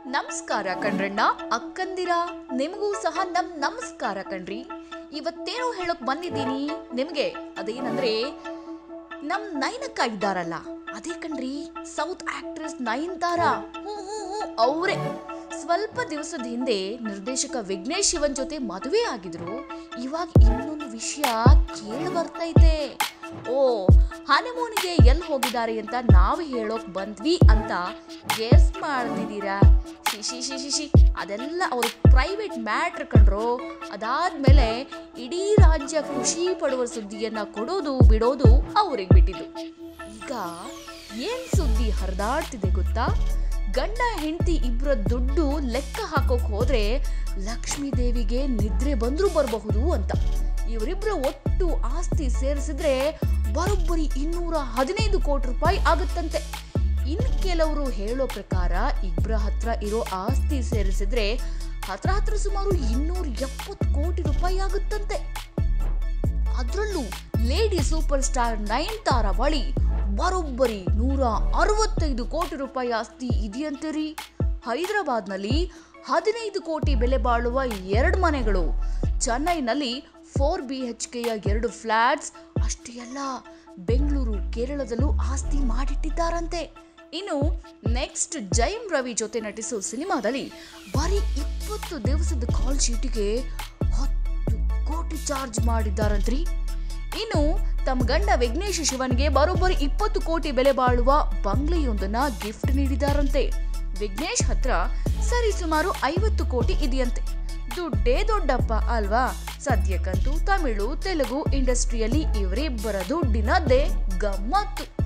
ನಮಸ್ಕಾರ ಕಣ್ರಣ್ಣ ಅಕ್ಕಂದಿರ ನಿಮಗೂ ಸಹ ನಮ್ ನಮಸ್ಕಾರ ಕಣ್ರಿ ಇವತ್ತೇನೋ ಹೇಳೋಕ್ ಬಂದಿದ್ದೀನಿ ನಿಮ್ಗೆ ಅದೇನಂದ್ರೆ ನಮ್ ನಯನಕ್ಕ ಇದ್ದಾರಲ್ಲ ಅದೇ ಕಣ್ರಿ ಸೌತ್ ಆಕ್ಟ್ರೆಸ್ ನಯನ್ತಾರ ಹ್ಞೂ ಹ್ಞೂ ಹ್ಞೂ ಅವರೇ ಸ್ವಲ್ಪ ದಿವಸದ ಹಿಂದೆ ನಿರ್ದೇಶಕ ವಿಘ್ನೇಶ್ ಶಿವನ್ ಜೊತೆ ಮದುವೆ ಆಗಿದ್ರು ಇವಾಗ ಇನ್ನೊಂದು ವಿಷಯ ಕೇಳಿ ಬರ್ತೈತೆ ಓ ಹನಿಮೂನಿಗೆ ಎಲ್ಲಿ ಹೋಗಿದ್ದಾರೆ ಅಂತ ನಾವು ಹೇಳೋಕ್ ಬಂದ್ವಿ ಅಂತ ಗೆಸ್ ಮಾಡ್ತಿದ್ದೀರಾ ಶಿ ಶಿ ಶಿ ಶಿ ಶಿ ಅದೆಲ್ಲ ಅವ್ರ ಪ್ರೈವೇಟ್ ಮ್ಯಾಟ್ರ್ ಕಂಡ್ರು ಅದಾದ್ಮೇಲೆ ಇಡೀ ರಾಜ್ಯ ಖುಷಿ ಪಡುವ ಸುದ್ದಿಯನ್ನ ಕೊಡೋದು ಬಿಡೋದು ಅವ್ರಿಗೆ ಬಿಟ್ಟಿದ್ದು ಈಗ ಏನ್ ಸುದ್ದಿ ಹರಿದಾಡ್ತಿದೆ ಗೊತ್ತಾ ಗಂಡ ಹೆಂಡತಿ ಇಬ್ಬರ ದುಡ್ಡು ಲೆಕ್ಕ ಹಾಕೋಕ್ ಹೋದ್ರೆ ಲಕ್ಷ್ಮೀ ದೇವಿಗೆ ನಿದ್ರೆ ಬಂದ್ರೂ ಬರಬಹುದು ಅಂತ ಇವರಿಬ್ಬರ ಒಟ್ಟು ಆಸ್ತಿ ಸೇರಿಸಿದ್ರೆ ಬರೋಬ್ಬರಿ ಇನ್ನೂರ ಹದಿನೈದು ಕೋಟಿ ರೂಪಾಯಿ ಆಗುತ್ತಂತೆ ಇನ್ ಕೆಲವರು ಹೇಳೋ ಪ್ರಕಾರ ಇಬ್ಬರ ಹತ್ರ ಇರೋ ಆಸ್ತಿ ಸೇರಿಸಿದ್ರೆ ಹತ್ರ ಹತ್ರ ಸುಮಾರು ಇನ್ನೂರ ಎಪ್ಪತ್ತು ಕೋಟಿ ರೂಪಾಯಿ ಆಗುತ್ತಂತೆ ಅದ್ರಲ್ಲೂ ಲೇಡಿ ಸೂಪರ್ ಸ್ಟಾರ್ ನಯನ್ತಾರ ಬಳಿ ಬರೋಬ್ಬರಿ ನೂರ ಅರವತ್ತೈದು ಕೋಟಿ ರೂಪಾಯಿ ಆಸ್ತಿ ಇದೆಯಂತೆ ರೀ ಹೈದರಾಬಾದ್ನಲ್ಲಿ ಹದಿನೈದು ಕೋಟಿ ಬೆಲೆ ಬಾಳುವ ಎರಡು ಮನೆಗಳು ಚೆನ್ನೈನಲ್ಲಿ ಫೋರ್ ಬಿ ಎಚ್ ಕೆಯ ಎರಡು ಫ್ಲಾಟ್ಸ್ ಅಷ್ಟೇ ಅಲ್ಲ ಬೆಂಗಳೂರು ಕೇರಳದಲ್ಲೂ ಆಸ್ತಿ ಮಾಡಿಟ್ಟಿದ್ದಾರಂತೆ ಇನ್ನು ನೆಕ್ಸ್ಟ್ ಜೈಮ್ ರವಿ ಜೊತೆ ನಟಿಸೋ ಸಿನಿಮಾದಲ್ಲಿ ಬರೀ ಇಪ್ಪತ್ತು ದಿವಸದ ಕಾಲ್ ಶೀಟಿಗೆ ಹತ್ತು ಕೋಟಿ ಚಾರ್ಜ್ ಮಾಡಿದ್ದಾರಂತ್ರಿ ಇನ್ನು ತಮ್ಮ ಗಂಡ ವಿಘ್ನೇಶ್ ಶಿವನ್ಗೆ ಬರೋಬ್ಬರಿ ಇಪ್ಪತ್ತು ಕೋಟಿ ಬೆಲೆ ಬಾಳುವ ಬಂಗ್ಲೆಯೊಂದನ್ನ ಗಿಫ್ಟ್ ನೀಡಿದಾರಂತೆ ವಿಘ್ನೇಶ್ ಹತ್ರ ಸರಿ ಸುಮಾರು ಐವತ್ತು ಕೋಟಿ ಇದೆಯಂತೆ ದುಡ್ಡೇ ದೊಡ್ಡಪ್ಪ ಅಲ್ವಾ ಸದ್ಯಕ್ಕಂತೂ ತಮಿಳು ತೆಲುಗು ಇಂಡಸ್ಟ್ರಿಯಲ್ಲಿ ಇವರಿಬ್ಬರ ದುಡ್ಡಿನದ್ದೇ ಗಮ್ಮತ್ತು